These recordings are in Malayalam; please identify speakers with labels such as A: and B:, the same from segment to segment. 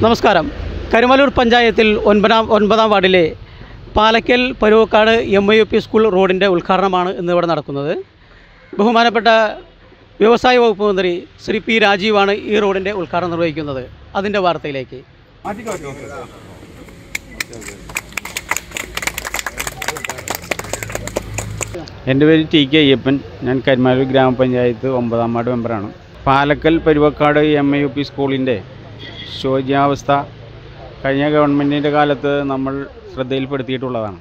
A: നമസ്കാരം കരുമലൂർ പഞ്ചായത്തിൽ ഒൻപതാം ഒൻപതാം വാർഡിലെ Palakkal Paruvakkad M I U P school റോഡിൻ്റെ ഉദ്ഘാടനമാണ് ഇന്നിവിടെ നടക്കുന്നത് ബഹുമാനപ്പെട്ട വ്യവസായ വകുപ്പ് മന്ത്രി ശ്രീ പി രാജീവാണ് ഈ റോഡിൻ്റെ ഉദ്ഘാടനം നിർവഹിക്കുന്നത് അതിൻ്റെ വാർത്തയിലേക്ക്
B: എൻ്റെ പേര് ടി കെ അയ്യപ്പൻ ഞാൻ കരിമാലൂർ ഗ്രാമപഞ്ചായത്ത് ഒമ്പതാം വാർഡ് മെമ്പറാണ് Palakkal Paruvakkad M I U P സ്കൂളിൻ്റെ ശോച്യാവസ്ഥ കഴിഞ്ഞ ഗവൺമെൻറ്റിൻ്റെ കാലത്ത് നമ്മൾ ശ്രദ്ധയിൽപ്പെടുത്തിയിട്ടുള്ളതാണ്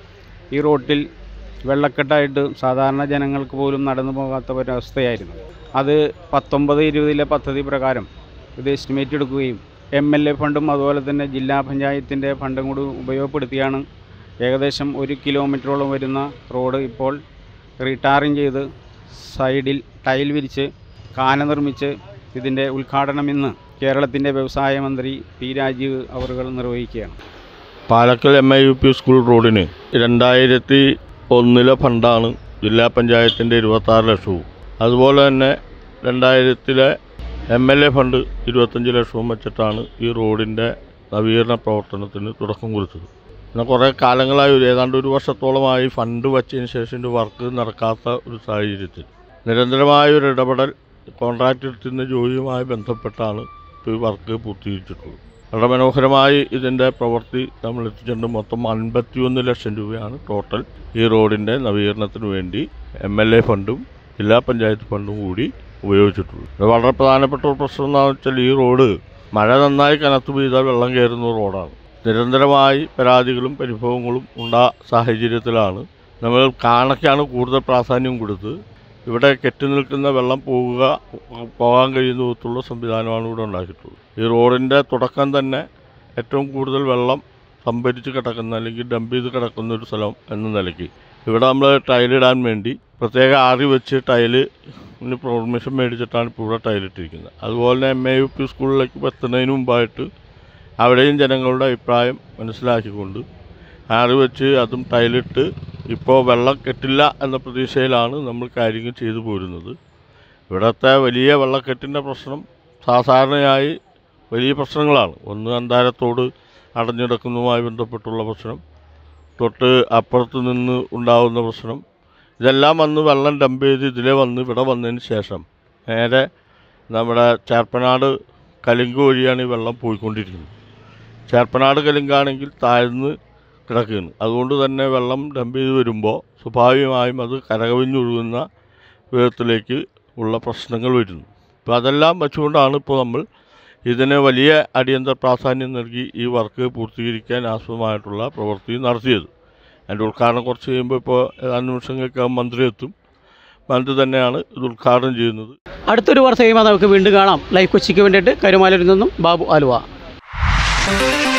B: ഈ റോട്ടിൽ വെള്ളക്കെട്ടായിട്ട് സാധാരണ ജനങ്ങൾക്ക് പോലും നടന്നു പോകാത്ത ഒരവസ്ഥയായിരുന്നു അത് പത്തൊമ്പത് ഇരുപതിലെ പദ്ധതി പ്രകാരം ഇത് എസ്റ്റിമേറ്റ് എടുക്കുകയും എം എൽ എ ഫണ്ടും അതുപോലെ തന്നെ ജില്ലാ പഞ്ചായത്തിൻ്റെ ഫണ്ടും കൂടി ഉപയോഗപ്പെടുത്തിയാണ് ഏകദേശം ഒരു കിലോമീറ്ററോളം വരുന്ന റോഡ് ഇപ്പോൾ റീടാറിങ് ചെയ്ത് സൈഡിൽ ടൈൽ വിരിച്ച് കാന നിർമ്മിച്ച് ഇതിൻ്റെ ഉദ്ഘാടനം ഇന്ന് കേരളത്തിൻ്റെ വ്യവസായ മന്ത്രി പി രാജീവ് അവറുകൾ നിർവഹിക്കുകയാണ്
C: Palakkal M I U P school റോഡിന് രണ്ടായിരത്തി ഒന്നിലെ ഫണ്ടാണ് ജില്ലാ പഞ്ചായത്തിൻ്റെ ഇരുപത്താറ് ലക്ഷവും അതുപോലെ തന്നെ രണ്ടായിരത്തിലെ എം എൽ എ ഫണ്ട് ഇരുപത്തഞ്ച് ലക്ഷവും വെച്ചിട്ടാണ് ഈ റോഡിൻ്റെ നവീകരണ പ്രവർത്തനത്തിന് തുടക്കം കുറിച്ചത് എന്നാൽ കുറേ കാലങ്ങളായി ഒരു ഏതാണ്ട് ഒരു വർഷത്തോളമായി ഫണ്ട് വച്ചതിന് ശേഷം ഇതിൻ്റെ വർക്ക് നടക്കാത്ത ഒരു സാഹചര്യത്തിൽ നിരന്തരമായ ഒരു ഇടപെടൽ കോൺട്രാക്ട് എടുത്തിരുന്ന ജോലിയുമായി ബന്ധപ്പെട്ടാണ് ഇപ്പോൾ ഈ വർക്ക് പൂർത്തീകരിച്ചിട്ടുള്ളത് വളരെ മനോഹരമായി ഇതിൻ്റെ പ്രവൃത്തി നമ്മൾ എത്തിച്ചിട്ടുണ്ട് മൊത്തം അൻപത്തിയൊന്ന് ലക്ഷം രൂപയാണ് ടോട്ടൽ ഈ റോഡിൻ്റെ നവീകരണത്തിന് വേണ്ടി എം എൽ എ ഫണ്ടും ജില്ലാ പഞ്ചായത്ത് ഫണ്ടും കൂടി ഉപയോഗിച്ചിട്ടുള്ളൂ ഇത് വളരെ പ്രധാനപ്പെട്ട ഒരു പ്രശ്നം എന്താണെന്ന് വെച്ചാൽ ഈ റോഡ് മഴ നന്നായി കനത്ത് പെയ്താൽ വെള്ളം കയറുന്ന റോഡാണ് നിരന്തരമായി പരാതികളും പരിഭവങ്ങളും ഉണ്ടാ സാഹചര്യത്തിലാണ് നമ്മൾ കാണയ്ക്കാണ് കൂടുതൽ പ്രാധാന്യം കൊടുത്ത് ഇവിടെ കെട്ടി നിൽക്കുന്ന വെള്ളം പോകുക പോകാൻ കഴിയുന്ന വിധത്തിലുള്ള സംവിധാനമാണ് ഇവിടെ ഉണ്ടാക്കിയിട്ടുള്ളത് ഈ റോഡിൻ്റെ തുടക്കം തന്നെ ഏറ്റവും കൂടുതൽ വെള്ളം സംഭരിച്ച് കിടക്കുന്ന അല്ലെങ്കിൽ ഡംപ് ചെയ്ത് കിടക്കുന്ന ഒരു സ്ഥലം എന്ന നിലയ്ക്ക് ഇവിടെ നമ്മൾ ടൈലിടാൻ വേണ്ടി പ്രത്യേക ആറി വെച്ച് ടൈല് പെർമിഷൻ മേടിച്ചിട്ടാണ് ഇപ്പോൾ ഇവിടെ ടൈലിട്ടിരിക്കുന്നത് അതുപോലെ തന്നെ എം എ യു പി സ്കൂളിലേക്ക് എത്തുന്നതിന് മുമ്പായിട്ട് അവിടെയും ജനങ്ങളുടെ അഭിപ്രായം മനസ്സിലാക്കിക്കൊണ്ട് ആറി വെച്ച് അതും ടൈലിട്ട് ഇപ്പോൾ വെള്ളം കെട്ടില്ല എന്ന പ്രതീക്ഷയിലാണ് നമ്മൾ കാര്യങ്ങൾ ചെയ്തു പോരുന്നത് ഇവിടുത്തെ വലിയ വെള്ളക്കെട്ടിൻ്റെ പ്രശ്നം സാധാരണയായി വലിയ പ്രശ്നങ്ങളാണ് ഒന്ന് അന്താരത്തോട് അടഞ്ഞിടക്കുന്നതുമായി ബന്ധപ്പെട്ടുള്ള പ്രശ്നം തൊട്ട് അപ്പുറത്ത് നിന്ന് ഉണ്ടാകുന്ന പ്രശ്നം ഇതെല്ലാം വന്ന് വെള്ളം ഡംപ് ചെയ്ത് ഇതിലെ വന്ന് ഇവിടെ വന്നതിന് ശേഷം നേരെ നമ്മുടെ ചേർപ്പനാട് കലിങ്ക് വഴിയാണ് ഈ വെള്ളം പോയിക്കൊണ്ടിരിക്കുന്നത് ചേർപ്പനാട് കലിങ്കാണെങ്കിൽ താഴ്ന്ന് കിടക്കുകയാണ് അതുകൊണ്ട് തന്നെ വെള്ളം ഡംപ് ചെയ്ത് വരുമ്പോൾ സ്വാഭാവികമായും അത് കരകവിഞ്ഞൊഴുകുന്ന വിധത്തിലേക്ക് ഉള്ള പ്രശ്നങ്ങൾ വരുന്നു അപ്പോൾ അതെല്ലാം വെച്ചുകൊണ്ടാണ് ഇപ്പോൾ നമ്മൾ ഇതിന് വലിയ അടിയന്തര പ്രാധാന്യം നൽകി ഈ വർക്ക് പൂർത്തീകരിക്കാൻ ആസ്പദമായിട്ടുള്ള പ്രവൃത്തി നടത്തിയത് അതിൻ്റെ ഉദ്ഘാടനം കുറച്ച് കഴിയുമ്പോൾ ഇപ്പോൾ ഏതാനും നിമിഷങ്ങൾക്ക് മന്ത്രി എത്തും മന്ത്രി തന്നെയാണ് ഇത് ഉദ്ഘാടനം ചെയ്യുന്നത്
A: അടുത്തൊരു വാർത്തയുമായി നമുക്ക് വീണ്ടും കാണാം ലൈവ് കൊച്ചിക്ക് വേണ്ടിയിട്ട് കരുമാലൂരിൽ നിന്നും ബാബു ആലുവ